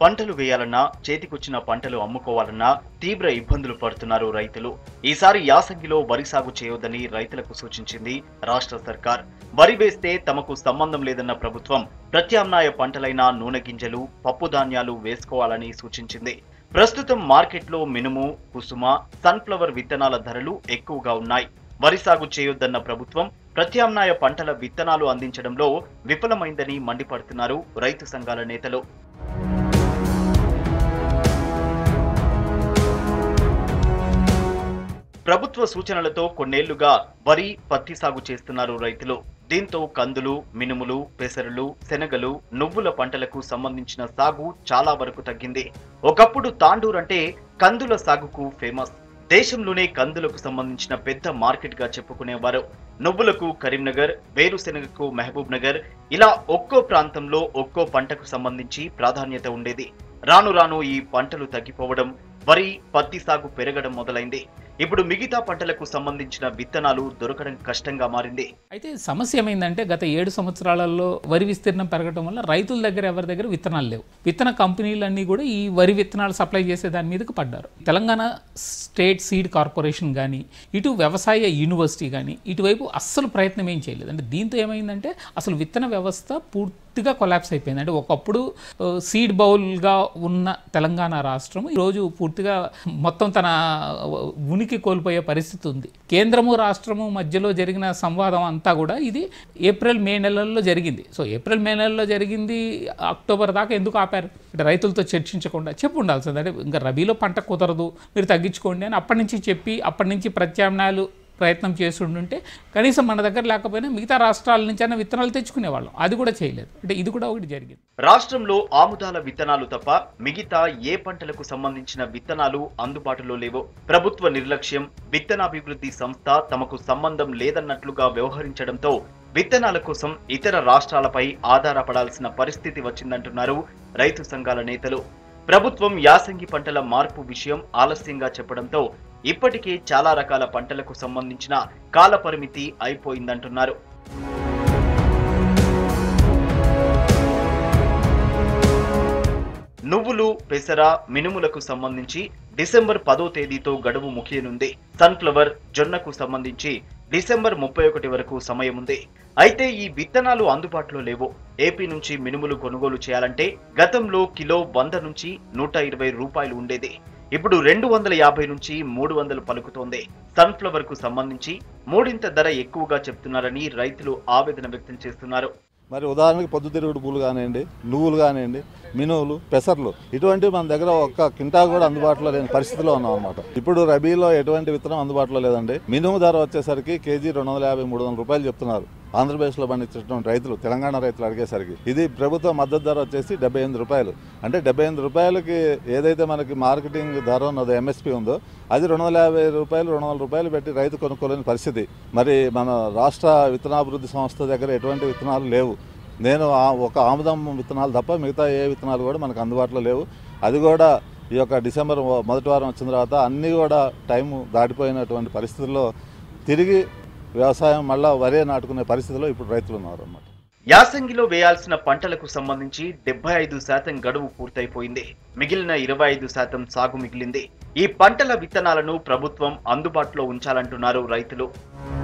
పంటలు వేయాలన్నా చేతికొచ్చిన పంటలు అమ్ముకోవాలన్నా తీవ్ర ఇబ్బందులు పడుతున్నారు రైతులు ఈసారి యాసంగిలో వరి సాగు చేయొద్దని రైతులకు సూచించింది రాష్ట్ర సర్కార్ వరి వేస్తే తమకు సంబంధం లేదన్న ప్రభుత్వం ప్రత్యామ్నాయ పంటలైన నూనె గింజలు పప్పు ధాన్యాలు వేసుకోవాలని సూచించింది ప్రస్తుతం మార్కెట్లో మినుము కుసుమ సన్ఫ్లవర్ విత్తనాల ధరలు ఎక్కువగా ఉన్నాయి వరి సాగు చేయొద్దన్న ప్రభుత్వం ప్రత్యామ్నాయ పంటల విత్తనాలు అందించడంలో విఫలమైందని మండిపడుతున్నారు రైతు సంఘాల నేతలు ప్రభుత్వ సూచనలతో కొన్నేళ్లుగా వరి పత్తి సాగు చేస్తున్నారు రైతులు దీంతో కందులు మినుములు పెసరులు శనగలు నువ్వుల పంటలకు సంబంధించిన సాగు చాలా వరకు తగ్గింది ఒకప్పుడు తాండూర్ అంటే కందుల సాగుకు ఫేమస్ దేశంలోనే కందులకు సంబంధించిన పెద్ద మార్కెట్ గా చెప్పుకునేవారు నువ్వులకు కరీంనగర్ వేరుశెనగకు మహబూబ్ నగర్ ఇలా ఒక్కో ప్రాంతంలో ఒక్కో పంటకు సంబంధించి ప్రాధాన్యత ఉండేది రాను రాను ఈ పంటలు తగ్గిపోవడం వరి పత్తి సాగు పెరగడం మొదలైంది ఇప్పుడు మిగతా పంటలకు సంబంధించిన విత్తనాలు దొరకడం కష్టంగా మారింది అయితే సమస్య ఏమైందంటే గత ఏడు సంవత్సరాలలో వరి విస్తీర్ణం పెరగడం వల్ల రైతుల దగ్గర ఎవరి దగ్గర విత్తనాలు లేవు విత్తన కంపెనీలన్నీ కూడా ఈ వరి విత్తనాలు సప్లై చేసే దాని మీదకి పడ్డారు తెలంగాణ స్టేట్ సీడ్ కార్పొరేషన్ కానీ ఇటు వ్యవసాయ యూనివర్సిటీ కానీ ఇటువైపు అస్సలు ప్రయత్నం ఏం చేయలేదు అంటే దీంతో ఏమైందంటే అసలు విత్తన వ్యవస్థ పూర్తిగా కొలాప్స్ అయిపోయింది అంటే ఒకప్పుడు ఆ, సీడ్ బౌల్గా ఉన్న తెలంగాణ రాష్ట్రం ఈరోజు పూర్తిగా మొత్తం తన ఉనికి కోల్పోయే పరిస్థితి ఉంది కేంద్రము రాష్ట్రము మధ్యలో జరిగిన సంవాదం అంతా కూడా ఇది ఏప్రిల్ మే నెలల్లో జరిగింది సో ఏప్రిల్ మే నెలలో జరిగింది అక్టోబర్ దాకా ఎందుకు ఆపారు అంటే రైతులతో చర్చించకుండా చెప్పు ఉండాల్సింది అంటే ఇంకా రబీలో పంట కుదరదు మీరు తగ్గించుకోండి అని అప్పటి నుంచి చెప్పి అప్పటి నుంచి ప్రత్యామ్నాయాలు ప్రయత్నం చేసి ఉండుంటే కనీసం మన దగ్గర లేకపోయినా మిగతా రాష్ట్రాల నుంచి అయినా విత్తనాలు తెచ్చుకునేవాళ్ళం అది కూడా చేయలేదు అంటే ఇది కూడా ఒకటి జరిగింది రాష్ట్రంలో ఆముదాల విత్తనాలు తప్ప మిగతా ఏ పంటలకు సంబంధించిన విత్తనాలు అందుబాటులో లేవు ప్రభుత్వ నిర్లక్ష్యం విత్తనాభివృద్ధి సంస్థ తమకు సంబంధం లేదన్నట్లుగా వ్యవహరించడంతో విత్తనాల కోసం ఇతర రాష్ట్రాలపై ఆధారపడాల్సిన పరిస్థితి వచ్చిందంటున్నారు రైతు సంఘాల నేతలు ప్రభుత్వం యాసంగి పంటల మార్పు విషయం ఆలస్యంగా చెప్పడంతో ఇప్పటికే చాలా రకాల పంటలకు సంబంధించిన కాల పరిమితి అయిపోయిందంటున్నారు నువ్వులు పెసర మినుములకు సంబంధించి డిసెంబర్ పదో తేదీతో గడువు ముగియనుంది సన్ఫ్లవర్ జొన్నకు సంబంధించి డిసెంబర్ ముప్పై ఒకటి వరకు సమయం ఉంది అయితే ఈ విత్తనాలు అందుబాటులో లేవు ఏపీ నుంచి మినుములు కొనుగోలు చేయాలంటే గతంలో కిలో వంద నుంచి నూట ఇరవై రూపాయలు ఉండేది ఇప్పుడు రెండు వందల యాభై నుంచి మూడు వందలు పలుకుతోంది సన్ఫ్లవర్ కు సంబంధించి మూడింత ధర ఎక్కువగా చెప్తున్నారని రైతులు ఆవేదన వ్యక్తం చేస్తున్నారు మరి ఉదాహరణకి పొద్దుతిరుగుడు పూలు కానివ్వండి నువ్వులు కానివ్వండి మినువులు పెసర్లు ఇటువంటివి మన దగ్గర ఒక్క కింటా కూడా అందుబాటులో లేని పరిస్థితిలో ఉన్నాం అనమాట ఇప్పుడు రబీలో ఎటువంటి విత్తనం అందుబాటులో లేదండి మినుము ధర వచ్చేసరికి కేజీ రెండు వందల యాభై మూడు వందల రూపాయలు చెప్తున్నారు ఆంధ్రప్రదేశ్లో పండించేటువంటి రైతులు తెలంగాణ రైతులు అడిగేసరికి ఇది ప్రభుత్వ మద్దతు ధర వచ్చేసి డెబ్బై ఎనిమిది రూపాయలు అంటే డెబ్బై ఎనిమిది రూపాయలకి ఏదైతే మనకి మార్కెటింగ్ ధర ఉన్నదో ఎంఎస్పి ఉందో అది రెండు వందల యాభై రూపాయలు రెండు వందల రూపాయలు పెట్టి రైతు కొనుక్కోలేని పరిస్థితి మరి మన రాష్ట్ర విత్తనాభివృద్ధి సంస్థ దగ్గర ఎటువంటి విత్తనాలు లేవు నేను ఆ- ఒక ఆముదం విత్తనాలు తప్ప మిగతా ఏ విత్తనాలు కూడా మనకు అందుబాటులో లేవు అది కూడా ఈ యొక్క డిసెంబర్ మొదటి వారం వచ్చిన తర్వాత అన్నీ కూడా టైం దాటిపోయినటువంటి పరిస్థితుల్లో తిరిగి వ్యవసాయం మళ్ళా వరే నాటుకునే పరిస్థితిలో ఇప్పుడు రైతులు ఉన్నారు అన్నమాట యాసంగిలో వేయాల్సిన పంటలకు సంబంధించి డెబ్బై ఐదు శాతం గడువు పూర్తయిపోయింది మిగిలిన ఇరవై ఐదు శాతం సాగు మిగిలింది ఈ పంటల విత్తనాలను ప్రభుత్వం అందుబాటులో ఉంచాలంటున్నారు రైతులు